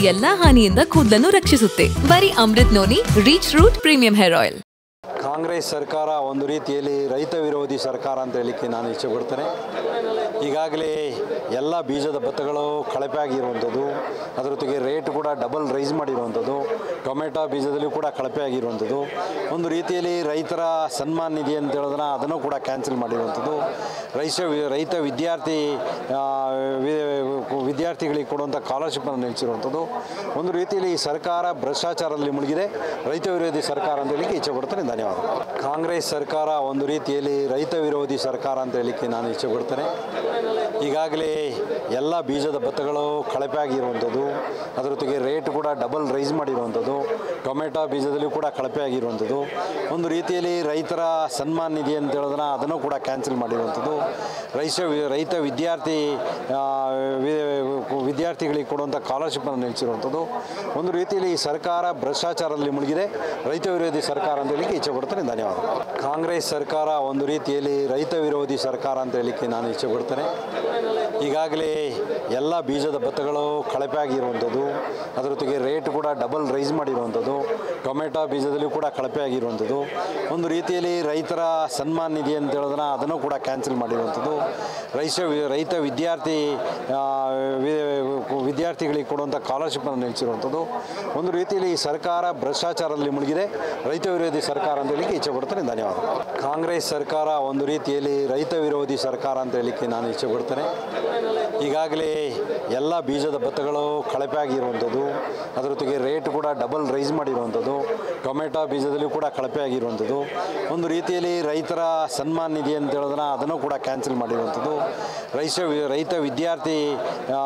ಎಲ್ಲಾ ಹಾನಿಯಿಂದ ಕೂದಲನ್ನು ರಕ್ಷಿಸುತ್ತೆ ಬರೀ Amrut noni reach root premium hair oil Congress ಸರ್ಕಾರ ಒಂದು ರೀತಿಯಲ್ಲಿ ರೈತ ವಿರೋಧಿ ಸರ್ಕಾರ ಅಂತ ಹೇಳಲಿಕ್ಕೆ ನಾನು ಇಚ್ಛೆ ಪಡ್ತೇನೆ ಈಗಾಗಲೇ ಎಲ್ಲ ಬೀಜದ ಭತ್ತಗಳು ಕಳಪೆ ಆಗಿರುವಂಥದ್ದು ಅದರ ಜೊತೆಗೆ ರೇಟ್ ಕೂಡ ಡಬಲ್ ರೈಸ್ ಮಾಡಿರುವಂಥದ್ದು ಟೊಮೆಟೊ ಬೀಜದಲ್ಲೂ ಕೂಡ ಕಳಪೆ ಆಗಿರುವಂಥದ್ದು ಒಂದು ರೀತಿಯಲ್ಲಿ ರೈತರ ಸನ್ಮಾನ್ ನಿಧಿ ಅಂತ ಹೇಳಿದ್ರೆ ಅದನ್ನು ಕೂಡ ಕ್ಯಾನ್ಸಲ್ ಮಾಡಿರುವಂಥದ್ದು ರೈತ ರೈತ ವಿದ್ಯಾರ್ಥಿ ಆ, ವಿ- ವಿದ್ಯಾರ್ಥಿಗಳಿಗೆ ಕೊಡುವಂಥ ಸ್ಕಾಲರ್ಶಿಪ್ಪನ್ನು ನಿಲ್ಲಿಸಿರುವಂಥದ್ದು ಒಂದು ರೀತಿಯಲ್ಲಿ ಈ ಸರ್ಕಾರ ಭ್ರಷ್ಟಾಚಾರದಲ್ಲಿ ಮುಳುಗಿದೆ ರೈತ ವಿರೋಧಿ ಸರ್ಕಾರ ಅಂತ ಹೇಳಲಿಕ್ಕೆ ಇಚ್ಛೆ ಪಡ್ತೇನೆ ಧನ್ಯವಾದ ಕಾಂಗ್ರೆಸ್ ಸರ್ಕಾರ ಒಂದು ರೀತಿಯಲ್ಲಿ ರೈತ ವಿರೋಧಿ ಸರ್ಕಾರ ಅಂತ ಹೇಳಲಿಕ್ಕೆ ನಾನು ಇಚ್ಛೆ ಪಡ್ತೇನೆ ಈಗಾಗಲೇ ಎಲ್ಲ ಬೀಜದ ಭತ್ತಗಳು ಕಳಪೆ ಆಗಿರುವಂಥದ್ದು ಅದರ ಜೊತೆಗೆ ರೇಟ್ ಕೂಡ ಡಬಲ್ ರೈಸ್ ಮಾಡಿರುವಂಥದ್ದು ಟೊಮೆಟೊ ಬೀಜದಲ್ಲೂ ಕೂಡ ಕಳಪೆ ಆಗಿರುವಂಥದ್ದು ಒಂದು ರೀತಿಯಲ್ಲಿ ರೈತರ ಸನ್ಮಾನ್ ನಿಧಿ ಅಂತ ಹೇಳಿದ್ರೆ ಅದನ್ನು ಕೂಡ ಕ್ಯಾನ್ಸಲ್ ಮಾಡಿರುವಂಥದ್ದು ರೈತ ರೈತ ವಿದ್ಯಾರ್ಥಿ ಆ, ವಿ- ವಿದ್ಯಾರ್ಥಿಗಳಿಗೆ ಕೊಡುವಂಥ ಸ್ಕಾಲರ್ಶಿಪ್ಪನ್ನು ನಿಲ್ಲಿಸಿರುವಂಥದ್ದು ಒಂದು ರೀತಿಯಲ್ಲಿ ಈ ಸರ್ಕಾರ ಭ್ರಷ್ಟಾಚಾರದಲ್ಲಿ ಮುಳುಗಿದೆ ರೈತ ವಿರೋಧಿ ಸರ್ಕಾರ ಅಂತ ಹೇಳಲಿಕ್ಕೆ ಇಚ್ಛೆ ಪಡ್ತೇನೆ ಧನ್ಯವಾದ ಕಾಂಗ್ರೆಸ್ ಸರ್ಕಾರ ಒಂದು ರೀತಿಯಲ್ಲಿ ರೈತ ವಿರೋಧಿ ಸರ್ಕಾರ ಅಂತ ಹೇಳಲಿಕ್ಕೆ ನಾನು ಇಚ್ಛೆ ಪಡ್ತೇನೆ ಈಗಾಗಲೇ ಎಲ್ಲ ಬೀಜದ ಭತ್ತಗಳು ಕಳಪೆ ಆಗಿರುವಂಥದ್ದು ಅದರ ಜೊತೆಗೆ ರೇಟ್ ಕೂಡ ಡಬಲ್ ರೈಸ್ ಮಾಡಿರುವಂಥದ್ದು ಟೊಮೆಟೊ ಬೀಜದಲ್ಲೂ ಕೂಡ ಕಳಪೆ ಆಗಿರುವಂಥದ್ದು ಒಂದು ರೀತಿಯಲ್ಲಿ ರೈತರ ಸನ್ಮಾನ್ ನಿಧಿ ಅಂತ ಹೇಳಿದ್ರೆ ಅದನ್ನು ಕೂಡ ಕ್ಯಾನ್ಸಲ್ ಮಾಡಿರುವಂಥದ್ದು ರೈತ ರೈತ ವಿದ್ಯಾರ್ಥಿ ಆ, ವಿ- ವಿದ್ಯಾರ್ಥಿಗಳಿಗೆ ಕೊಡುವಂಥ ಸ್ಕಾಲರ್ಶಿಪ್ಪನ್ನು ನಿಲ್ಲಿಸಿರುವಂಥದ್ದು ಒಂದು ರೀತಿಯಲ್ಲಿ ಈ ಸರ್ಕಾರ ಭ್ರಷ್ಟಾಚಾರದಲ್ಲಿ ಮುಳುಗಿದೆ ರೈತ ವಿರೋಧಿ ಸರ್ಕಾರ ಅಂತ ಹೇಳಲಿಕ್ಕೆ ಇಚ್ಛೆ ಪಡ್ತೇನೆ ಧನ್ಯವಾದ ಕಾಂಗ್ರೆಸ್ ಸರ್ಕಾರ ಒಂದು ರೀತಿಯಲ್ಲಿ ರೈತ ವಿರೋಧಿ ಸರ್ಕಾರ ಅಂತ ಹೇಳಲಿಕ್ಕೆ ನಾನು ಇಚ್ಛೆ ಪಡ್ತೇನೆ ಈಗಾಗಲೇ ಎಲ್ಲ ಬೀಜದ ಭತ್ತಗಳು ಕಳಪೆ ಆಗಿರುವಂಥದ್ದು ಅದರ ಜೊತೆಗೆ ರೇಟ್ ಕೂಡ ಡಬಲ್ ರೈಸ್ ಮಾಡಿರುವಂಥದ್ದು ಟೊಮೆಟೊ ಬೀಜದಲ್ಲೂ ಕೂಡ ಕಳಪೆ ಆಗಿರುವಂಥದ್ದು ಒಂದು ರೀತಿಯಲ್ಲಿ ರೈತರ ಸನ್ಮಾನ್ ನಿಧಿ ಅಂತ ಹೇಳಿದ್ರೆ ಅದನ್ನು ಕೂಡ ಕ್ಯಾನ್ಸಲ್ ಮಾಡಿರುವಂಥದ್ದು ರೈತ ರೈತ ವಿದ್ಯಾರ್ಥಿ ಆ,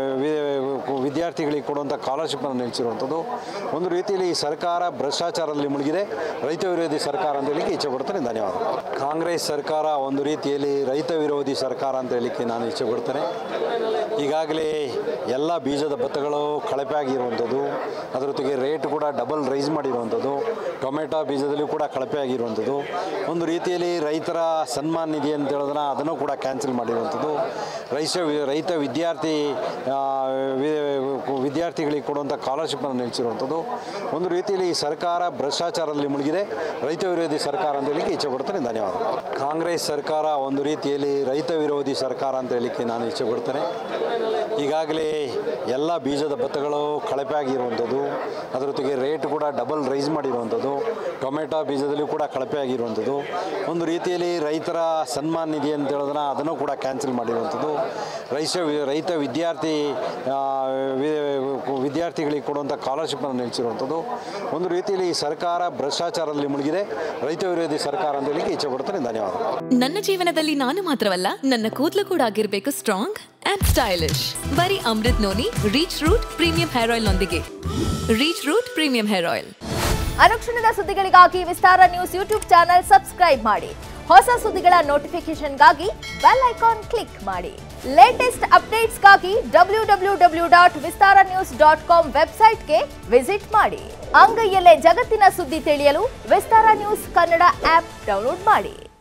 ವಿ- ವಿದ್ಯಾರ್ಥಿಗಳಿಗೆ ಕೊಡುವಂಥ ಸ್ಕಾಲರ್ಶಿಪ್ಪನ್ನು ನಿಲ್ಲಿಸಿರುವಂಥದ್ದು ಒಂದು ರೀತಿಯಲ್ಲಿ ಈ ಸರ್ಕಾರ ಭ್ರಷ್ಟಾಚಾರದಲ್ಲಿ ಮುಳುಗಿದೆ ರೈತ ವಿರೋಧಿ ಸರ್ಕಾರ ಅಂತ ಹೇಳಲಿಕ್ಕೆ ಇಚ್ಛೆ ಪಡ್ತೇನೆ ಧನ್ಯವಾದ ಕಾಂಗ್ರೆಸ್ ಸರ್ಕಾರ ಒಂದು ರೀತಿಯಲ್ಲಿ ರೈತ ವಿರೋಧಿ ಸರ್ಕಾರ ಅಂತ ಹೇಳಲಿಕ್ಕೆ ನಾನು ಇಚ್ಛೆ ಪಡ್ತೇನೆ ಈಗಾಗಲೇ ಎಲ್ಲ ಬೀಜದ ಭತ್ತಗಳು ಕಳಪೆ ಆಗಿರುವಂಥದ್ದು ಅದರ ಜೊತೆಗೆ ರೇಟ್ ಕೂಡ ಡಬಲ್ ರೈಸ್ ಮಾಡಿರುವಂಥದ್ದು ಟೊಮೆಟೊ ಬೀಜದಲ್ಲೂ ಕೂಡ ಕಳಪೆ ಆಗಿರುವಂಥದ್ದು ಒಂದು ರೀತಿಯಲ್ಲಿ ರೈತರ ಸನ್ಮಾನ್ ನಿಧಿ ಅಂತ ಹೇಳಿದ್ರೆ ಅದನ್ನು ಕೂಡ ಕ್ಯಾನ್ಸಲ್ ಮಾಡಿರುವಂಥದ್ದು ರೈತ ರೈತ ವಿದ್ಯಾರ್ಥಿ ಆ, ವಿ- ವಿದ್ಯಾರ್ಥಿಗಳಿಗೆ ಕೊಡುವಂಥ ಸ್ಕಾಲರ್ಶಿಪ್ಪನ್ನು ನಿಲ್ಲಿಸಿರುವಂಥದ್ದು ಒಂದು ರೀತಿಯಲ್ಲಿ ಈ ಸರ್ಕಾರ ಭ್ರಷ್ಟಾಚಾರದಲ್ಲಿ ಮುಳುಗಿದೆ ರೈತ ವಿರೋಧಿ ಸರ್ಕಾರ ಅಂತ ಹೇಳಲಿಕ್ಕೆ ಇಚ್ಛೆ ಪಡ್ತೇನೆ ಧನ್ಯವಾದ ಕಾಂಗ್ರೆಸ್ ಸರ್ಕಾರ ಒಂದು ರೀತಿಯಲ್ಲಿ ರೈತ ವಿರೋಧಿ ಸರ್ಕಾರ ಅಂತ ಹೇಳಲಿಕ್ಕೆ ನಾನು ಇಚ್ಛೆ ಪಡ್ತೇನೆ ಈಗಾಗಲೇ ಎಲ್ಲ ಬೀಜದ ಭತ್ತಗಳು ಕಳಪೆ ಆಗಿರುವಂಥದ್ದು ಅದರ ಜೊತೆಗೆ ರೇಟ್ ಕೂಡ ಡಬಲ್ ರೈಸ್ ಮಾಡಿರುವಂಥದ್ದು ಟೊಮೆಟೊ ಬೀಜದಲ್ಲೂ ಕೂಡ ಕಳಪೆ ಆಗಿರುವಂಥದ್ದು ಒಂದು ರೀತಿಯಲ್ಲಿ ರೈತರ ಸನ್ಮಾನ್ ನಿಧಿ ಅಂತ ಹೇಳಿದ್ರೆ ಅದನ್ನು ಕೂಡ ಕ್ಯಾನ್ಸಲ್ ಮಾಡಿರುವಂಥದ್ದು ರೈತ ರೈತ ವಿದ್ಯಾರ್ಥಿ ಆ, ವಿ- ವಿದ್ಯಾರ್ಥಿಗಳಿಗೆ ಕೊಡುವಂಥ ಸ್ಕಾಲರ್ಶಿಪ್ಪನ್ನು ನಿಲ್ಲಿಸಿರುವಂಥದ್ದು ಒಂದು ರೀತಿಯಲ್ಲಿ ಈ ಸರ್ಕಾರ ಭ್ರಷ್ಟಾಚಾರದಲ್ಲಿ ಮುಳುಗಿದೆ ರೈತ ವಿರೋಧಿ ಸರ್ಕಾರ ಅಂತ ಹೇಳಲಿಕ್ಕೆ ಇಚ್ಛೆ ಪಡ್ತೇನೆ ಧನ್ಯವಾದ ನನ್ನ ಜೀವನದಲ್ಲಿ ನಾನು ಮಾತ್ರವಲ್ಲ ನನ್ನ ಕೂದಲು ಕೂಡ ಆಗಿರ್ಬೇಕು ಸ್ಟ್ರಾಂಗ್ ಅಂಡ್ ಸ್ಟೈಲಿಶ್ ಬರೀ Amrut noni reach root premium hair oil ನೊಂದಿಗೆ reach root premium hair oil ಅನುಕ್ಷಣದ ಸುದ್ದಿಗಳಿಗಾಗಿ Vistara news YouTube channel subscribe ಮಾಡಿ ಹೊಸ ಸುದ್ದಿಗಳ ನೋಟಿಫಿಕೇಶನ್ಗಾಗಿ ಬೆಲ್ ಐಕಾನ್ ಕ್ಲಿಕ್ ಮಾಡಿ ಲೇಟೆಸ್ಟ್ ಅಪ್ಡೇಟ್ಸ್ಗಾಗಿ W W W dot Vistara news dot com ವೆಬ್ಸೈಟ್ಗೆ ವಿಸಿಟ್ ಮಾಡಿ ಅಂಗೈಯಲ್ಲೇ ಜಗತ್ತಿನ ಸುದ್ದಿ ತಿಳಿಯಲು Vistara news Kannada app download ಮಾಡಿ